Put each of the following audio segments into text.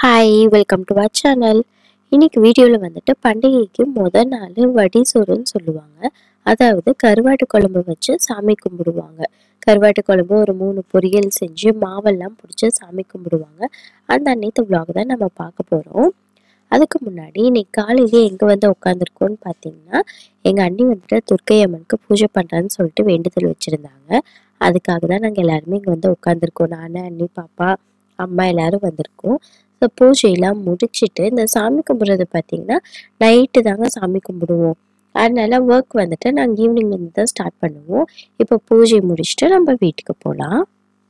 Hi welcome to our channel இன்னைக்கு வீடியோவில் வந்துட்டு பண்டிகைக்கு முத நாள் வடி சோறுன்னு சொல்லுவாங்க அதாவது கருவாட்டு குழம்பு வச்சு சாமி கும்பிடுவாங்க கருவாட்டு குழம்பு ஒரு மூணு பொரியல் செஞ்சு மாவெல்லாம் பிடிச்சி சாமி கும்பிடுவாங்க அந்த அன்னைத்து vlog தான் நம்ம பார்க்க போகிறோம் அதுக்கு முன்னாடி இன்னைக்கு காலையிலே எங்கே வந்து உட்காந்துருக்கோன்னு பார்த்தீங்கன்னா எங்கள் அண்ணி வந்துட்டு துர்க்கை அம்மனுக்கு பூஜை பண்ணுறான்னு சொல்லிட்டு வேண்டுதல் வச்சுருந்தாங்க அதுக்காக தான் நாங்கள் எல்லாருமே இங்கே வந்து உட்காந்துருக்கோம் நான் அண்ணி பாப்பா அம்மா எல்லாரும் வந்திருக்கோம் ஸோ பூஜையெல்லாம் முடிச்சிட்டு இந்த சாமி கும்பிட்றது பார்த்தீங்கன்னா நைட்டு தாங்க சாமி கும்பிடுவோம் அதனால ஒர்க் வந்துட்டு நாங்கள் ஈவினிங் வந்து தான் ஸ்டார்ட் பண்ணுவோம் இப்போ பூஜை முடிச்சுட்டு நம்ம வீட்டுக்கு போகலாம்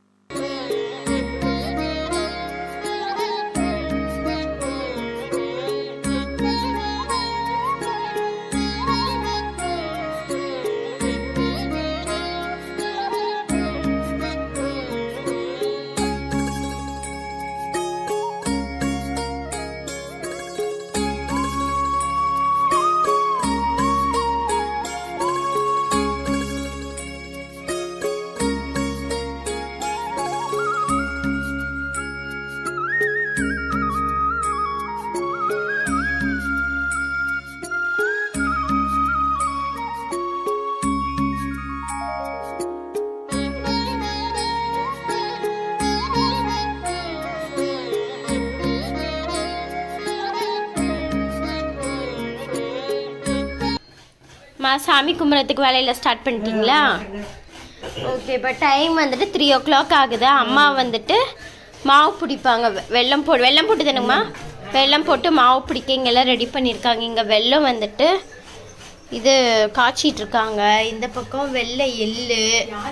மா சாமி கும்பிட்றதுக்கு வேலையில் ஸ்டார்ட் பண்ணிட்டீங்களா ஓகே இப்போ டைம் வந்துட்டு த்ரீ ஓ கிளாக் ஆகுது அம்மா வந்துட்டு மாவு பிடிப்பாங்க வெ- வெல்லம் போடு வெல்லம் போட்டு தானுங்கம்மா வெல்லம் போட்டு மாவு பிடிக்க இங்கெல்லாம் ரெடி பண்ணியிருக்காங்க இங்கே வெல்லம் வந்துட்டு இது காய்ச்சிட்டு இருக்காங்க இந்த பக்கம் வெள்ளை எள்ளு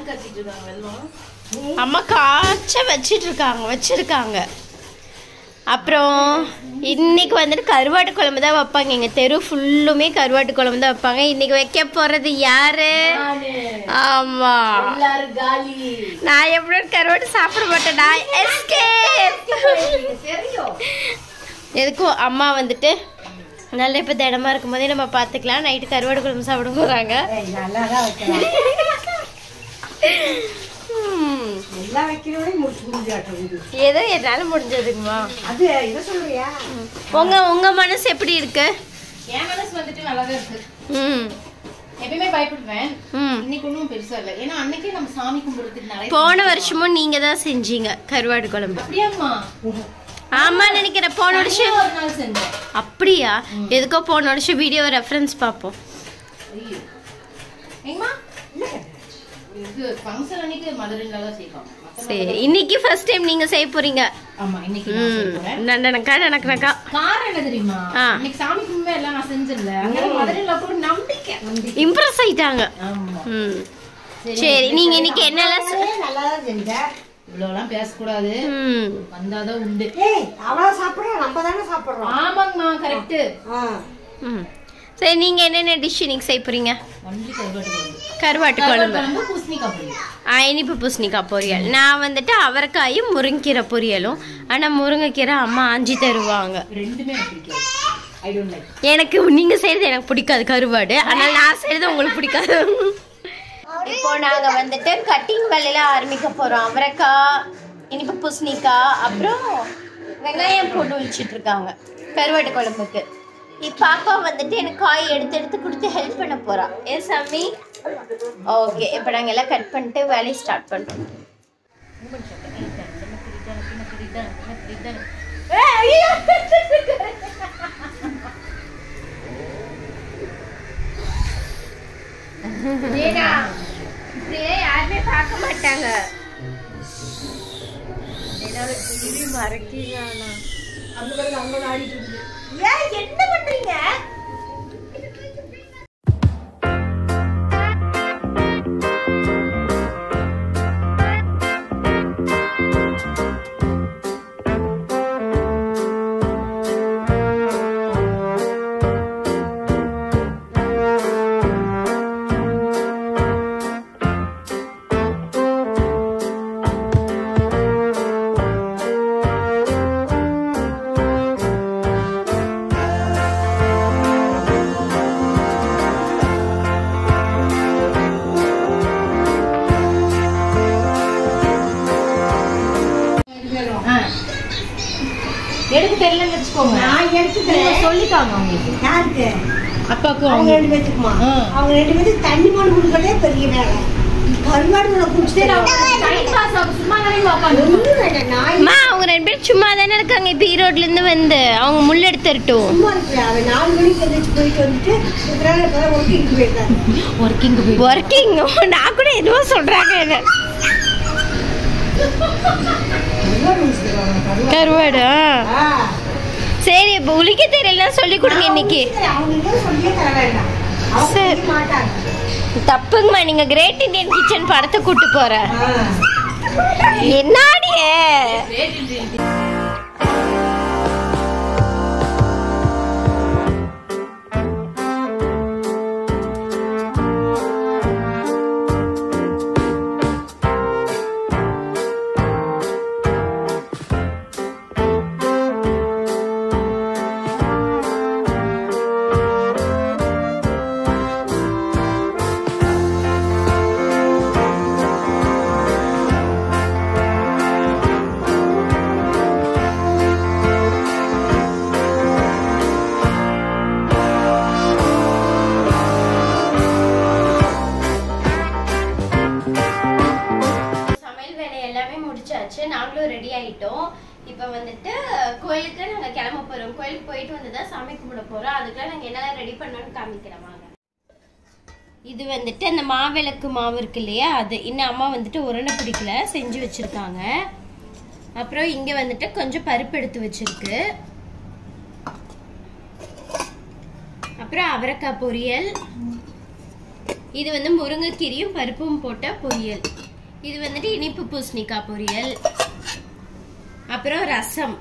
அம்மா காய்ச்ச வச்சிட்டு இருக்காங்க வச்சிருக்காங்க அப்புறம் இன்னைக்கு வந்துட்டு கருவாட்டு குழம்பு தான் வைப்பாங்க எங்க தெரு ஃபுல்லுமே கருவாட்டு குழம்பு தான் வைப்பாங்க இன்னைக்கு வைக்க போறது யாரு ஆமா நான் எப்படி கருவாட்டு சாப்பிட மாட்டேன் நான் escape. எதுக்கும் அம்மா வந்துட்டு நல்ல இப்ப திடமா இருக்கும் போதே நம்ம பாத்துக்கலாம் நைட்டு கருவாடு குழம்பு சாப்பிட போறாங்க ம். எல்லா வைக்கிறோடையும் முடிச்சு முடிஞ்சாட்டம் ஏதோ என்னால முடிஞ்சதுங்கம்மா அது இதை சொல்றியா உங்க உங்க மனசு எப்படி இருக்கு என் மனசு வந்துட்டு நல்லாதான் இருக்கு ம் எப்பயுமே பயப்படுவேன் ம் இன்னைக்கு ஒன்றும் பெருசா இல்லை ஏன்னா அன்னைக்கே நம்ம சாமி கும்பிடுறதுக்கு நிறைய போன வருஷமும் நீங்க தான் செஞ்சீங்க கருவாடு குழம்பு அப்படியாம்மா ஆமா நினைக்கிறேன் போன வருஷம் ஒரு நாள் செஞ்சேன் அப்படியா எதுக்கோ போன வருஷம் வீடியோ ரெஃபரன்ஸ் பார்ப்போம் ஐயோ ஏங்கம்மா இது ஃபங்க்ஷன் அன்னைக்கு மதுரையில தான் செய்வோம் மத்த சரி இன்னைக்கு ஃபர்ஸ்ட் டைம் நீங்க செய்ய போறீங்க ஆமா இன்னைக்கு நான் செய்ய போறேன் ம் நண்டனக்கா நனக்கனக்கா காரணம் என்ன தெரியுமா ஆ. இன்னைக்கு சாமி கும்பிட எல்லாம் நான் செஞ்சிடல அதனால மதுரையில போய் நம்பிக்கை இம்ப்ரெஸ் ஆயிட்டாங்க ஆமா ம் சரி நீங்க இன்னைக்கு என்னெல்லாம் செ- நல்லா தான் செஞ்ச இவ்வளவுலாம் பேசக்கூடாது ம் வந்தாதான் உண்டு ஏய் அவளா சாப்பிடுறா நம்ம தானே சாப்பிடுறோம் ஆமாங்கம்மா கரெக்ட் ஆ. ம் சரி நீங்க என்னென்ன டிஷ் இன்னைக்கு செய்ய போறீங்க ஒன்லி கருவாட்டு குழம்பு கருவாட்டு கருவாட்டு குழம்பு குழம்பு பூசணிக்காய் பொரியல் ஆ, இனிப்பு பூசணிக்காய் பொரியல் நான் வந்துட்டு அவரைக்காயும் முருங்கீரை பொரியலும் ஆனால் முருங்கைக்கீரை அம்மா ஆஞ்சி தருவாங்க ரெண்டுமே எனக்கு பிடிக்காது ஐ டோன்ட் லைக் எனக்கு நீங்க செய்யறது எனக்கு பிடிக்காது கருவாடு ஆனால் நான் செய்யறது உங்களுக்கு பிடிக்காது இப்போ நாங்க வந்துட்டு கட்டிங் வேலையில ஆரம்பிக்க போறோம் அவரைக்காய் இனிப்பு பூசணிக்காய் அப்புறம் வெங்காயம் போட்டு வச்சுட்டு இருக்காங்க கருவாட்டு குழம்புக்கு இப் பாப்பா வந்துட்டு எனக்கு காய் எடுத்து எடுத்து கொடுத்து ஹெல்ப் பண்ண போறா ஏ சாமி ஓகே இப்போ நாங்கள் எல்லாம் கட் பண்ணிட்டு வேலையை ஸ்டார்ட் பண்ணுறோம் இப்படியே யாருமே பார்க்க மாட்டாங்க மறக்கிறானா ஏன் என்ன பண்றீங்க ஆ எடுக்க தெரியலன்னு வச்சுக்கோங்க நான் எடுத்துக்கிறேன் நீங்க சொல்லித்தாங்க அவங்களுக்கு யாருக்கு அப்பாவுக்கும் அவங்க அவங்க ரெண்டு பேத்துக்குமா ஆ. அவங்க ரெண்டு பேத்துக்கு தண்ணி மண் கொடுக்கறதே பெரிய வேலை கருவாடு குடிச்சிட்டு டைம் பாஸ் ஆகும் சும்மா தானே உட்காந்து ஒன்றும் வேண்டாம் நான் அம்மா அவங்க ரெண்டு பேரும் சும்மா தானே இருக்காங்க இப்போ ஈரோட்ல இருந்து வந்து அவங்க முள் எடுத்துருட்டும் சும்மா இருக்கிறேன் அவன் நாலு மணிக்கு எந்திரிச்சு போயிட்டு வந்துட்டு இதனால இப்பதான் ஒர்க்கிங் போயிருக்காரு ஒர்க்கிங் போய் ஒர்க்கிங் நான் கூட எதுவும் சொல்றாங்க என்ன கருவாடு குடிச்சிருக்காங்க கருவாடு கருவாடு ஆ. சரி இப்போ உளிக்க தெரியல சொல்லி கொடுங்க இன்னைக்கு அவங்க எங்கேயும் சொல்லியே தர வேண்டாம் அவங்க சரி. செய்ய மாட்டாங்க தப்புங்கம்மா நீங்க கிரேட் இந்தியன் கிச்சன் படத்தை கூட்டு போற ஆ. என்னாடியே சமையல் வேலை எல்லாமே முடிச்சாச்சு நாங்களும் ரெடி ஆயிட்டோம் இப்போ வந்துட்டு கோயிலுக்கு நாங்க கிளம்ப போறோம் கோயிலுக்கு போயிட்டு வந்து தான் சாமி கும்பிட போறோம் அதுக்கெல்லாம் நாங்க என்னெல்லாம் ரெடி பண்ணோம்னு காமிக்கிறோம் வாங்க இது வந்துட்டு அந்த மாவிளக்கு மாவு இருக்கு இல்லையா அது இன்னும் அம்மா வந்துட்டு உருண்டை பிடிக்கல செஞ்சு வச்சிருக்காங்க அப்புறம் இங்க வந்துட்டு கொஞ்சம் பருப்பு எடுத்து வச்சிருக்கு அப்புறம் அவரைக்காய் பொரியல் இது வந்து முருங்கைக்கீரியும் பருப்பும் போட்ட பொரியல் இது வந்துட்டு இனிப்பு பூசணிக்காய் பொரியல் அப்புறம் ரசம்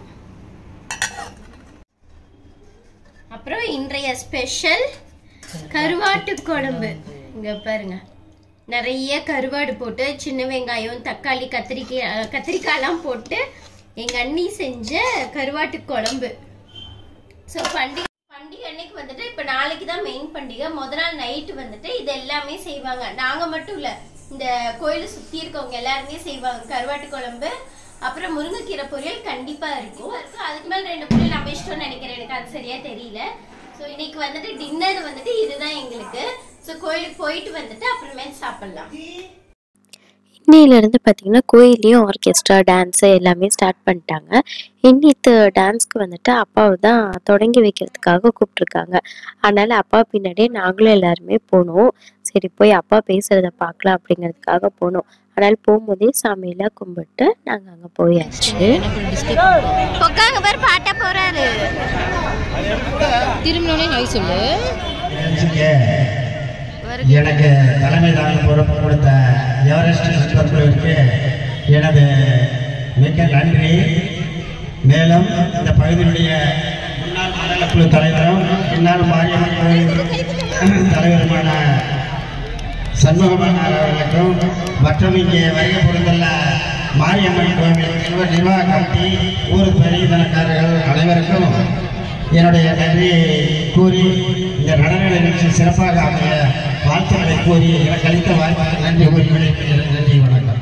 அப்புறம் இன்றைய ஸ்பெஷல் கருவாட்டு குழம்பு இங்க பாருங்க நிறைய கருவாடு போட்டு சின்ன வெங்காயம் தக்காளி கத்திரிக்காய் கத்திரிக்காய்லாம் போட்டு எங்க அண்ணி செஞ்ச கருவாட்டு குழம்பு ஸோ பண்டிகை பண்டிகை அன்னைக்கு வந்துட்டு இப்போ நாளைக்கு தான் மெயின் பண்டிகை முத நாள் நைட்டு வந்துட்டு இது எல்லாமே செய்வாங்க நாங்கள் மட்டும் இல்லை இந்த கோயிலை சுற்றி இருக்கவங்க எல்லாருமே செய்வாங்க கருவாட்டு குழம்பு அப்புறம் முருங்கைக்கீரை பொரியல் கண்டிப்பாக இருக்கும் இருக்கும் அதுக்கு மேலே ரெண்டு பொரியல் நம்ம இஷ்டம்னு நினைக்கிறேன் எனக்கு அது சரியா தெரியல ஸோ இன்னைக்கு வந்துட்டு டின்னர் வந்துட்டு இதுதான் எங்களுக்கு ஸோ கோயிலுக்கு போயிட்டு வந்துட்டு அப்புறமேட்டு சாப்பிடலாம் இன்னையிலேருந்து பார்த்தீங்கன்னா கோயிலையும் ஆர்கெஸ்ட்ரா டான்ஸு எல்லாமே ஸ்டார்ட் பண்ணிட்டாங்க இன்னித்து டான்ஸ்க்கு வந்துட்டு அப்பாவை தான் தொடங்கி வைக்கிறதுக்காக கூப்பிட்ருக்காங்க அதனால அப்பா பின்னாடியே நாங்களும் எல்லாருமே போனோம் சரி போய் அப்பா பேசுறத பார்க்கலாம் அப்படிங்கிறதுக்காக போனோம் அதனால போகும்போதே சாமியெல்லாம் கும்பிட்டு நாங்கள் அங்கே போயாச்சு உட்காங்க பேர் பாட்ட போறாரு திரும்பினோடனே ஹாய் சொல்லு நிகழ்ச்சிக்கு எனக்கு தலைமை தாங்க பொறுப்பு கொடுத்த எவரெஸ்ட் சுற்றுலாத்துறைக்கு எனது மிக்க நன்றி மேலும் இந்த பகுதியினுடைய முன்னாள் மண்டலக்குழு தலைவரும் முன்னாள் மாரியம்மன் கோயில் தலைவருமான சண்முகமன்னார் அவர்களுக்கும் மற்றும் இங்கே வருகை புரிந்துள்ள மாரியம்மன் கோவில் நிர்வ- நிர்வாக கமிட்டி ஊர் பெரியதனக்காரர்கள் அனைவருக்கும் என்னுடைய நன்றியை கூறி இந்த நடன நிகழ்ச்சி சிறப்பாக அமைய வாழ்த்துக்களை கூறி எனக்கு அளித்த வாய்ப்புக்கு நன்றி கூறி விடைபெறுகிறேன். நன்றி வணக்கம்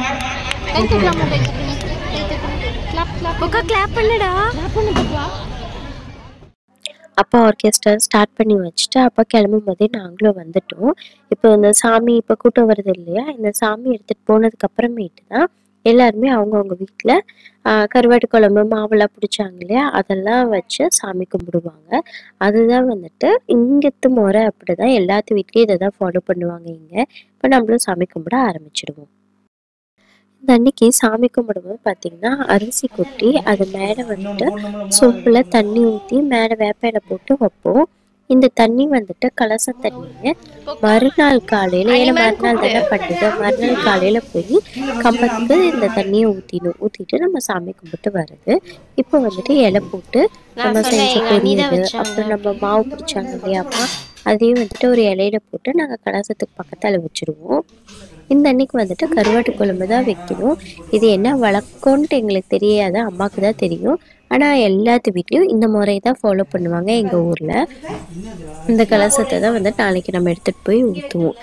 உக்கா கிளாப் பண்ணுடா அப்பா ஆர்கெஸ்ட்ரா ஸ்டார்ட் பண்ணி வச்சுட்டு அப்பா கிளம்பும் போதே நாங்களும் வந்துட்டோம் இப்போ இந்த சாமி இப்போ கூட்டம் வருது இல்லையா இந்த சாமி எடுத்துகிட்டு போனதுக்கு அப்புறமேட்டு தான் எல்லாருமே அவங்கவுங்க வீட்டில் கருவாட்டு குழம்பு மாவெல்லாம் பிடிச்சாங்க இல்லையா அதெல்லாம் வச்சு சாமி கும்பிடுவாங்க அதுதான் வந்துட்டு இங்கத்து முறை அப்படி தான் எல்லாத்து வீட்லேயும் இதை தான் ஃபாலோ பண்ணுவாங்க இங்கே இப்போ நம்மளும் சாமி கும்பிட ஆரம்பிச்சிடுவோம் இந்த அன்னைக்கு சாமி கும்பிடும்போது பார்த்தீங்கன்னா அரிசி கொட்டி அது மேலே வந்துட்டு சொம்பில் தண்ணி ஊற்றி மேலே வேப்பையில போட்டு வைப்போம் இந்த தண்ணி வந்துட்டு கலச தண்ணியை மறுநாள் காலையில் ஏன்னா மறுநாள் தானே பண்டிகை மறுநாள் காலையில் போய் கம்பத்துக்கு இந்த தண்ணியை ஊற்றிடும் ஊற்றிட்டு நம்ம சாமி கும்பிட்டு வர்றது இப்போ வந்துட்டு இலை போட்டு நம்ம செஞ்ச பொரியல் அப்புறம் நம்ம மாவு பிடிச்சாங்க இல்லையாப்பா அதையும் வந்துட்டு ஒரு இலையில போட்டு நாங்கள் கலசத்துக்கு பக்கத்தால் வச்சுருவோம் இந்த அன்னைக்கு வந்துட்டு கருவாட்டு குழம்பு தான் வைக்கணும் இது என்ன வழக்கம்ன்ட்டு எங்களுக்கு தெரியாது அம்மாவுக்கு தான் தெரியும் ஆனால் எல்லாத்து வீட்லேயும் இந்த முறை தான் ஃபாலோ பண்ணுவாங்க எங்கள் ஊரில் இந்த கலசத்தை தான் வந்து நாளைக்கு நம்ம எடுத்துகிட்டு போய் ஊற்றுவோம்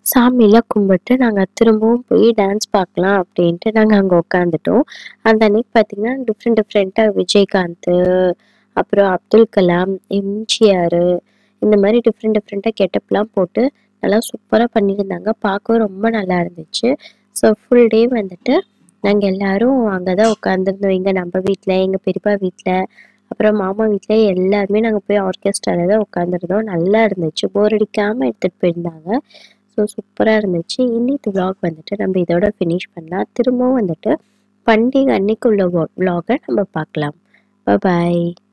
சாமியெல்லாம் கும்பிட்டு நாங்கள் திரும்பவும் போய் டான்ஸ் பார்க்கலாம் அப்படின்ட்டு நாங்கள் அங்கே உட்காந்துட்டோம் அந்த அன்னைக்கு பார்த்தீங்கன்னா டிஃப்ரெண்ட் டிஃப்ரெண்ட்டாக விஜயகாந்த் அப்புறம் அப்துல் கலாம் எம்ஜிஆர் இந்த மாதிரி டிஃப்ரெண்ட் டிஃப்ரெண்ட்டாக கெட்டப்லாம் போட்டு நல்லா சூப்பராக பண்ணியிருந்தாங்க பார்க்கவும் ரொம்ப நல்லா இருந்துச்சு ஸோ ஃபுல் டே வந்துட்டு நாங்கள் எல்லாரும் அங்கே தான் உட்காந்துருந்தோம் இங்கே நம்ம வீட்டில் எங்கள் பெரியப்பா வீட்டில் அப்புறம் மாமா வீட்டில் எல்லாருமே நாங்கள் போய் ஆர்கெஸ்ட்ராவில் தான் உட்காந்துருந்தோம் நல்லா இருந்துச்சு போர் அடிக்காமல் எடுத்துகிட்டு போயிருந்தாங்க ஸோ சூப்பராக இருந்துச்சு இன்னைக்கு vlog வந்துட்டு நம்ம இதோட ஃபினிஷ் பண்ணலாம் திரும்பவும் வந்துட்டு பண்டிகை அன்னைக்கு உள்ள vlog-அ நம்ம பார்க்கலாம் பாய்